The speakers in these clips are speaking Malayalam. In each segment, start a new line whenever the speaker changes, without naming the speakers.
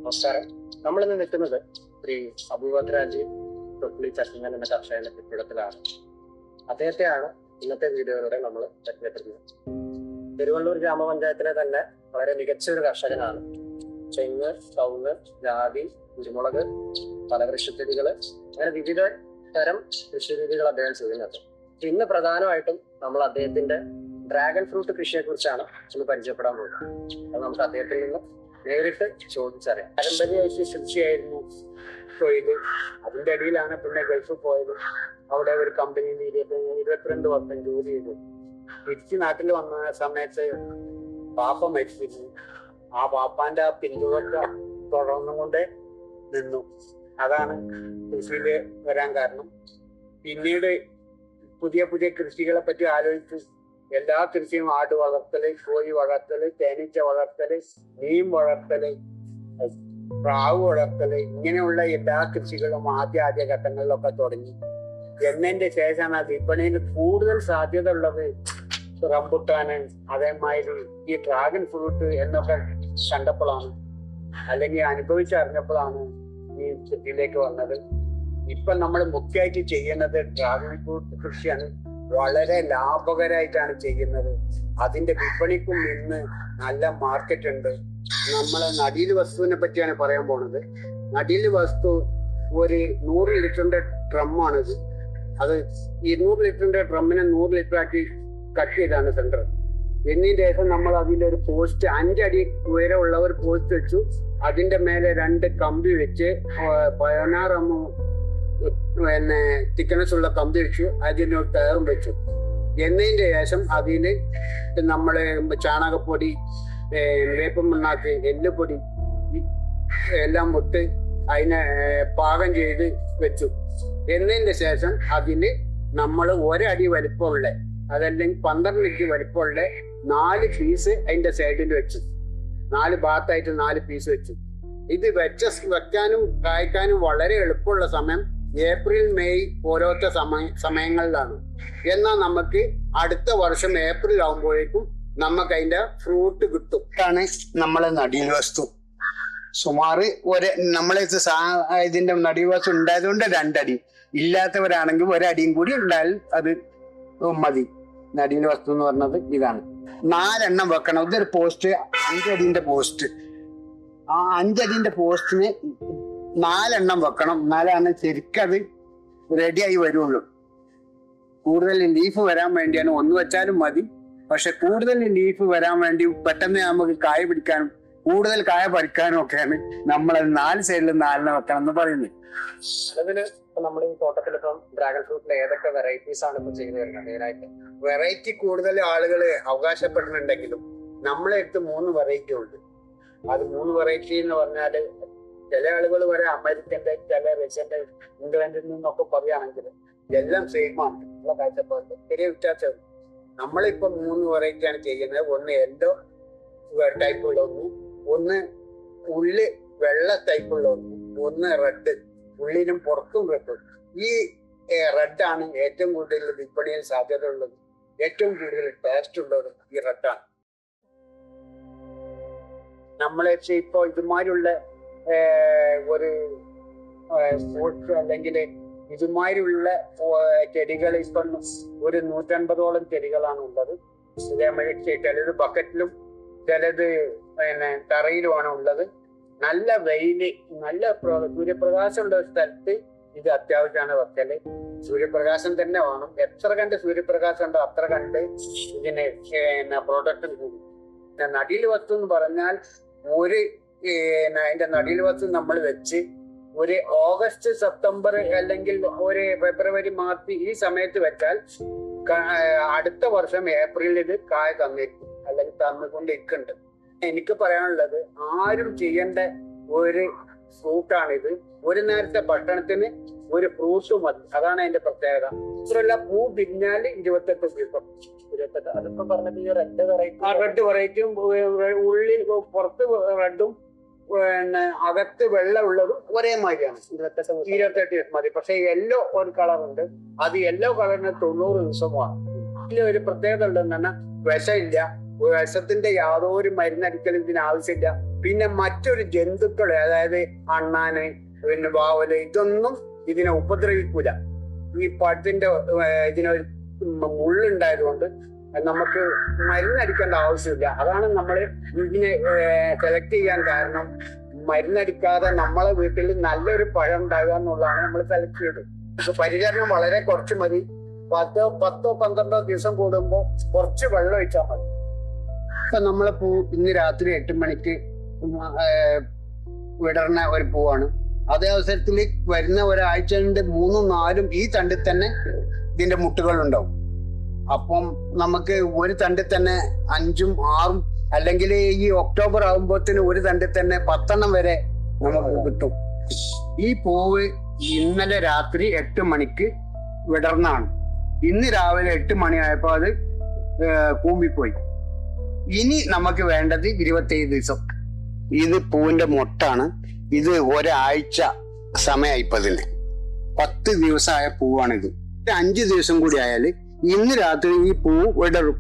നമസ്കാരം നമ്മൾ ഇന്ന് നിൽക്കുന്നത് ശ്രീ അബൂബക്രാജ് തൊപ്പിളി ചട്ടിങ്ങൽ എന്ന കർഷകന്റെ കെട്ടിടത്തിലാണ് അദ്ദേഹത്തെയാണ് ഇന്നത്തെ വീഡിയോയിലൂടെ നമ്മൾ പരിചയപ്പെടുന്നത് തിരുവള്ളൂർ ഗ്രാമപഞ്ചായത്തിലെ തന്നെ വളരെ മികച്ച ഒരു കർഷകനാണ് തെങ്ങ് കവുങ്ങ് ജാതി കുരുമുളക് ഫലവൃക്ഷ ചെടികള് അങ്ങനെ വിവിധ തരം കൃഷി രീതികൾ അദ്ദേഹം ചെയ്യുന്നുണ്ട് ഇന്ന് പ്രധാനമായിട്ടും നമ്മൾ അദ്ദേഹത്തിന്റെ ഡ്രാഗൺ ഫ്രൂട്ട് കൃഷിയെ കുറിച്ചാണ് ഇന്ന് പരിചയപ്പെടാൻ പോകുന്നത് അത് നമുക്ക് അദ്ദേഹത്തിൽ നിന്ന് നേരിട്ട് ചോദിച്ചറിയാം പാരമ്പര്യമായിട്ട് കൃഷിയായിരുന്നു തൊഴിൽ അതിന്റെ അടിയിലാണ് പിന്നെ ഗൾഫിൽ പോയത് അവിടെ ഒരു കമ്പനിയിൽ ഇരുപത്തി ഇരുപത്തിരണ്ട് വർഷം ജോലി ചെയ്തു തിരിച്ച് നാട്ടിൽ വന്ന സമയത്ത് പാപ്പ മരിച്ചിരുന്നു ആ പാപ്പാന്റെ ആ പിന്തുടർച്ച തുടർന്നുകൊണ്ട് നിന്നു അതാണ് കൃഷിയില് വരാൻ കാരണം പിന്നീട് പുതിയ പുതിയ കൃഷികളെ പറ്റി ആലോചിച്ച് എല്ലാ കൃഷിയും ആട് വളർത്തല് കോഴി വളർത്തല് തേനീച്ച വളർത്തല് മീൻ വളർത്തല് പ്രാവ് വളർത്തല് ഇങ്ങനെയുള്ള എല്ലാ കൃഷികളും ആദ്യ ആദ്യ ഘട്ടങ്ങളിലൊക്കെ തുടങ്ങി എന്നതിന്റെ ശേഷമാണ് വിപണിയിൽ കൂടുതൽ സാധ്യത ഉള്ളത് റംബുട്ടാന് അതേമാതിരി ഈ ഡ്രാഗൺ ഫ്രൂട്ട് എന്നൊക്കെ കണ്ടപ്പോഴാണ് അല്ലെങ്കിൽ അനുഭവിച്ചറിഞ്ഞപ്പോഴാണ് ഈ കൃഷിയിലേക്ക് വന്നത് ഇപ്പൊ നമ്മൾ മുഖ്യമായിട്ട് ചെയ്യുന്നത് ഡ്രാഗൺ ഫ്രൂട്ട് കൃഷിയാണ് വളരെ ലാഭകരമായിട്ടാണ് ചെയ്യുന്നത് അതിന്റെ വിപണിക്കും ഇന്ന് നല്ല മാർക്കറ്റ് ഉണ്ട് നമ്മളെ നടീൽ വസ്തുവിനെ പറ്റിയാണ് പറയാൻ പോണത് നടീൽ വസ്തു ഒരു നൂറ് ലിറ്ററിന്റെ ഡ്രമ്മാണിത് അത് ഇരുന്നൂറ് ലിറ്ററിന്റെ ഡ്രമ്മിനെ നൂറ് ലിറ്റർ ആക്കി കട്ട് ചെയ്താണ് സെന്റർ എന്നതിന് ശേഷം നമ്മൾ അതിന്റെ ഒരു പോസ്റ്റ് അഞ്ചടി ഉയരമുള്ള ഒരു പോസ്റ്റ് വെച്ചു അതിന്റെ മേലെ രണ്ട് കമ്പി വെച്ച് പതിനാറ് അമ്മ പിന്നെ തിക്കനസ് ഉള്ള കമ്പി വെച്ചു അതിന് ഒരു ടയറും വെച്ചു എന്നതിന്റെ ശേഷം അതിന് നമ്മള് ചാണകപ്പൊടി വേപ്പം മണ്ണാക്ക് എല്ലുപൊടി എല്ലാം വിട്ട് അതിനെ പാകം ചെയ്ത് വെച്ചു എന്നതിന്റെ ശേഷം അതിന് നമ്മൾ ഒരടി വലിപ്പമുള്ള അതല്ലെങ്കിൽ പന്ത്രണ്ട് ഇഞ്ച് വലിപ്പമുള്ള നാല് പീസ് അതിന്റെ സൈഡിൽ വെച്ചു നാല് ഭാഗത്തായിട്ട് നാല് പീസ് വെച്ചു ഇത് വെച്ച വെക്കാനും കായ്ക്കാനും വളരെ എളുപ്പമുള്ള സമയം ഏപ്രിൽ മെയ് ഓരോരുത്തർ സമയ സമയങ്ങളിലാണ് എന്നാൽ നമുക്ക് അടുത്ത വർഷം ഏപ്രിൽ ആകുമ്പോഴേക്കും നമുക്ക് അതിന്റെ ഫ്രൂട്ട് കിട്ടും ഇതാണ് നമ്മളെ നടീൽ വസ്തു സുമാർ ഒരു നമ്മളെ ഇതിന്റെ നടീൽ വസ്തു ഉണ്ടായതുകൊണ്ട് രണ്ടടി ഇല്ലാത്തവരാണെങ്കിൽ ഒരടിയും കൂടി ഉണ്ടായാൽ അത് മതി നടീൽ വസ്തു എന്ന് പറഞ്ഞത് ഇതാണ് നാലെണ്ണം വെക്കണം ഇതൊരു പോസ്റ്റ് അഞ്ചടിന്റെ പോസ്റ്റ് ആ അഞ്ചടിന്റെ പോസ്റ്റിന് നാലെണ്ണം വെക്കണം എന്നാലാണ് ശരിക്കത് റെഡിയായി വരുള്ളൂ കൂടുതൽ ലീഫ് വരാൻ വേണ്ടിയാണ് ഒന്ന് വെച്ചാലും മതി പക്ഷെ കൂടുതൽ ലീഫ് വരാൻ വേണ്ടി പെട്ടെന്ന് നമുക്ക് കായ പിടിക്കാനും കൂടുതൽ കായ പറിക്കാനും ഒക്കെയാണ് നമ്മൾ നാല് സൈഡിൽ നാലെണ്ണം വെക്കണം എന്ന് പറയുന്നത് നിലവില് നമ്മൾ ഈ തോട്ടത്തിൽ ഇപ്പം ഡ്രാഗൺ ഫ്രൂട്ടിൽ ഏതൊക്കെ വെറൈറ്റീസ് ആണ് ഇപ്പൊ ചെയ്തു വരുന്നത് മെയിനായിട്ട് വെറൈറ്റി കൂടുതൽ ആളുകൾ അവകാശപ്പെടുന്നുണ്ടെങ്കിലും നമ്മളെ അടുത്ത് മൂന്ന് വെറൈറ്റി ഉണ്ട് അത് മൂന്ന് വെറൈറ്റി എന്ന് പറഞ്ഞാല് ചില ആളുകൾ വരെ അമേരിക്കന്റെ ചില റഷ്യന്റെ ഇംഗ്ലണ്ടിൽ നിന്നൊക്കെ പറയുകയാണെങ്കിൽ എല്ലാം സെയിം ആണ് ഉള്ള കാഴ്ചപ്പാടിൽ ചെറിയ വ്യത്യാസം നമ്മളിപ്പോ മൂന്ന് വെറൈറ്റി ആണ് ചെയ്യുന്നത് ഒന്ന് യെല്ലോ ടൈപ്പ് ഉള്ള ഒന്ന് ഒന്ന് ഉള്ളി വെള്ള ടൈപ്പ് ഉള്ള ഒന്ന് ഒന്ന് റെഡ് ഉള്ളിനും പുറത്തും റെഡ് ഈ റെഡ് ആണ് ഏറ്റവും കൂടുതൽ വിപണിയിൽ സാധ്യത ഉള്ളത് ഏറ്റവും കൂടുതൽ ടേസ്റ്റ് ഉള്ളത് ഈ റെഡാണ് നമ്മളെ ഇപ്പോ ഇതുമാതിരിയുള്ള ഒരു ഫ്രൂട്ട്സ് അല്ലെങ്കിൽ ഇതുമാതിരിയുള്ള ചെടികൾ ഇപ്പം ഒരു നൂറ്റൻപതോളം ചെടികളാണ് ഉള്ളത് ഇതേമാതിരി ചിലത് ബക്കറ്റിലും ചിലത് പിന്നെ തറയിലുമാണ് ഉള്ളത് നല്ല വെയില് നല്ല സൂര്യപ്രകാശമുള്ള ഒരു സ്ഥലത്ത് ഇത് അത്യാവശ്യമാണ് വെക്കല് സൂര്യപ്രകാശം തന്നെ വേണം എത്ര കണ്ട് സൂര്യപ്രകാശം ഉണ്ടോ അത്ര കണ്ട് ഇതിന് പിന്നെ പ്രോഡക്റ്റ് കൂടും പിന്നെ നടീൽ വസ്തു എന്ന് പറഞ്ഞാൽ ഒരു അതിന്റെ നടീൽ വസ്തു നമ്മൾ വെച്ച് ഒരു ഓഗസ്റ്റ് സെപ്റ്റംബർ അല്ലെങ്കിൽ ഒരു ഫെബ്രുവരി മാർച്ച് ഈ സമയത്ത് വെച്ചാൽ അടുത്ത വർഷം ഏപ്രിലിൽ ഇത് കായ തന്നിരിക്കും അല്ലെങ്കിൽ തന്നുകൊണ്ടിരിക്കുന്നുണ്ട് എനിക്ക് പറയാനുള്ളത് ആരും ചെയ്യേണ്ട ഒരു ഫ്രൂട്ടാണിത് ഒരു നേരത്തെ ഭക്ഷണത്തിന് ഒരു ഫ്രൂട്ട് മതി അതാണ് അതിന്റെ പ്രത്യേകത മാത്രമല്ല പൂ പിരിഞ്ഞാല് ഇരുപത്തെട്ട് ദിവസം ഇരുപത്തെട്ട് അതിപ്പോ പറഞ്ഞത് ഈ റെഡ് വെറൈറ്റി ആ റെഡ് വെറൈറ്റിയും ഉള്ളിൽ പുറത്ത് റെഡും പിന്നെ അകത്ത് വെള്ളമുള്ളതും ഒരേ മാതിരിയാണ് ഇരുപത്തെട്ട് ഇരുപത്തെട്ട് ദിവസം മതി പക്ഷെ യെല്ലോ ഒരു കളർ ഉണ്ട് അത് യെല്ലോ കളറിന് തൊണ്ണൂറ് ദിവസമാണ് ഇതിൽ ഒരു പ്രത്യേകത ഉണ്ടെന്ന് പറഞ്ഞാൽ വിഷമില്ല
വിഷത്തിന്റെ യാതൊരു മരുന്നടിക്കലും ഇതിന് ആവശ്യമില്ല പിന്നെ മറ്റൊരു ജന്തുക്കൾ അതായത് അണ്ണാന് പിന്നെ വാവല് ഇതൊന്നും ഇതിനെ ഉപദ്രവിക്കൂല ഈ പഴത്തിന്റെ ഏർ ഇതിനൊരു മുള്ളുണ്ടായതുകൊണ്ട് നമുക്ക് മരുന്നടിക്കേണ്ട ആവശ്യമില്ല അതാണ് നമ്മൾ ഇതിനെ സെലക്ട് ചെയ്യാൻ കാരണം മരുന്നടിക്കാതെ നമ്മളെ വീട്ടിൽ നല്ലൊരു പഴം ഉണ്ടാകുക എന്നുള്ളതാണ് നമ്മൾ സെലക്ട് ചെയ്തത് പക്ഷെ പരിചരണം വളരെ കുറച്ച് മതി പത്തോ പത്തോ പന്ത്രണ്ടോ ദിവസം കൂടുമ്പോൾ കുറച്ച് വെള്ളം ഒഴിച്ചാൽ മതി ഇപ്പൊ നമ്മളെ പൂ ഇന്ന് രാത്രി എട്ട് മണിക്ക് ഏർ വിടർന്ന ഒരു പൂവാണ് അതേ അവസരത്തിൽ വരുന്ന ഒരാഴ്ച മൂന്നും നാലും ഈ തണ്ടിൽ തന്നെ ഇതിന്റെ മുട്ടുകൾ ഉണ്ടാവും അപ്പം നമുക്ക് ഒരു തണ്ടിൽ തന്നെ അഞ്ചും ആറും അല്ലെങ്കിൽ ഈ ഒക്ടോബർ ആകുമ്പോഴത്തേന് ഒരു തണ്ടിൽ തന്നെ പത്തെണ്ണം വരെ നമുക്ക് കിട്ടും ഈ പൂവ് ഇന്നലെ രാത്രി എട്ട് മണിക്ക് വിടർന്നാണ് ഇന്ന് രാവിലെ എട്ട് മണിയായപ്പോ അത് ഏർ കൂമ്പിപ്പോയി ഇനി നമുക്ക് വേണ്ടത് ഇരുപത്തേഴ് ദിവസം ഇത് പൂവിന്റെ മൊട്ടാണ് ഇത് ഒരാഴ്ച സമയമായി ഇപ്പൊ ഇതിന് പത്ത് ദിവസമായ പൂവാണിത് ഒരു അഞ്ച് ദിവസം കൂടി ആയാൽ ഇന്ന് രാത്രി ഈ പൂ വിടരും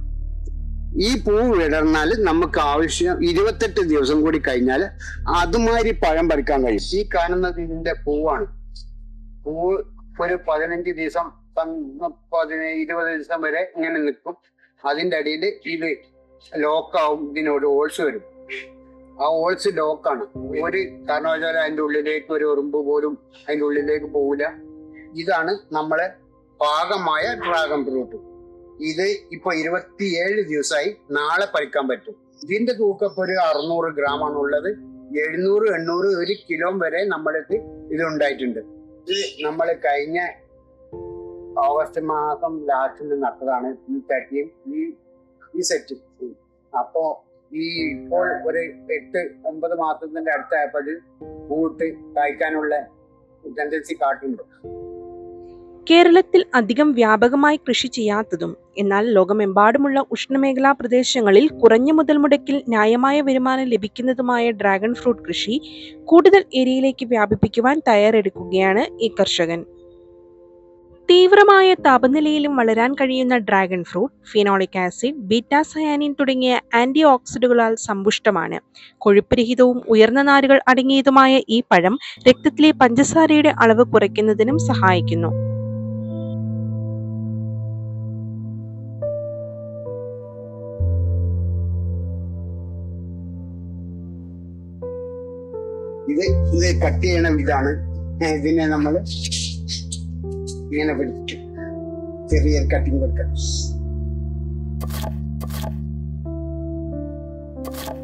ഈ പൂ വിടർന്നാൽ നമുക്ക് ആവശ്യം ഇരുപത്തെട്ട് ദിവസം കൂടി കഴിഞ്ഞാൽ അതുമാതിരി പഴം പറിക്കാൻ കഴിയും ഈ കാണുന്നത് ഇതിന്റെ പൂവാണ് പൂവ് ഒരു പതിനഞ്ച് ദിവസം പന്ത- പതിനേഴ് ഇരുപത് ദിവസം വരെ ഇങ്ങനെ നിൽക്കും അതിന്റെ അടിയിൽ ഇത് ലോക്കാവും ഇതിനൊരു ഓൾസ് വരും ആ ഓൾസ് ലോക്കാണ് ഒരു കാരണവശാലും അതിന്റെ ഉള്ളിലേക്ക് ഒരു ഉറുമ്പ് പോലും അതിന്റെ ഉള്ളിലേക്ക് പോവില്ല ഇതാണ് നമ്മളെ പാകമായ ഡ്രാഗൺ ഫ്രൂട്ട് ഇത് ഇപ്പൊ ഇരുപത്തിയേഴ് ദിവസമായി നാളെ പറിക്കാൻ പറ്റും ഇതിന്റെ തൂക്കപ്പ് ഒരു അറുന്നൂറ് ഗ്രാം ആണ് ഉള്ളത് എഴുന്നൂറ് എണ്ണൂറ് ഒരു കിലോ വരെ നമ്മൾക്ക് ഇത് ഉണ്ടായിട്ടുണ്ട് ഇത് നമ്മൾ കഴിഞ്ഞ ഓഗസ്റ്റ് മാസം ലാസ്റ്റിൽ നട്ടതാണ് ഈ ചട്ടിയും ഈ ഈ സെറ്റ് അപ്പോ ഈ ഇപ്പോൾ ഒരു എട്ട് ഒമ്പത് മാസത്തിന്റെ അടുത്തായപ്പോൾ പൂട്ട് കായ്ക്കാനുള്ള ടെൻഡൻസി കാട്ടുന്നുണ്ട്
കേരളത്തിൽ അധികം വ്യാപകമായി കൃഷി ചെയ്യാത്തതും എന്നാൽ ലോകമെമ്പാടുമുള്ള ഉഷ്ണമേഖലാ പ്രദേശങ്ങളിൽ കുറഞ്ഞ മുതൽ മുടക്കിൽ ന്യായമായ വരുമാനം ലഭിക്കുന്നതുമായ ഡ്രാഗൺ ഫ്രൂട്ട് കൃഷി കൂടുതൽ ഏരിയയിലേക്ക് വ്യാപിപ്പിക്കുവാൻ തയ്യാറെടുക്കുകയാണ് ഈ കർഷകൻ തീവ്രമായ താപനിലയിലും വളരാൻ കഴിയുന്ന dragon fruit phenolic acid betacyanin തുടങ്ങിയ ആന്റി ഓക്സിഡുകളാൽ സമ്പുഷ്ടമാണ് കൊഴുപ്പുരഹിതവും ഉയർന്ന നാരുകൾ അടങ്ങിയതുമായ ഈ പഴം രക്തത്തിലെ പഞ്ചസാരയുടെ അളവ് കുറയ്ക്കുന്നതിനും സഹായിക്കുന്നു
ഇത് ഇത് കട്ട് ചെയ്യണ ഇതാണ് ഇതിനെ നമ്മൾ ഇങ്ങനെ പിടിച്ചു ചെറിയ കട്ടിങ് കൊടുക്കാം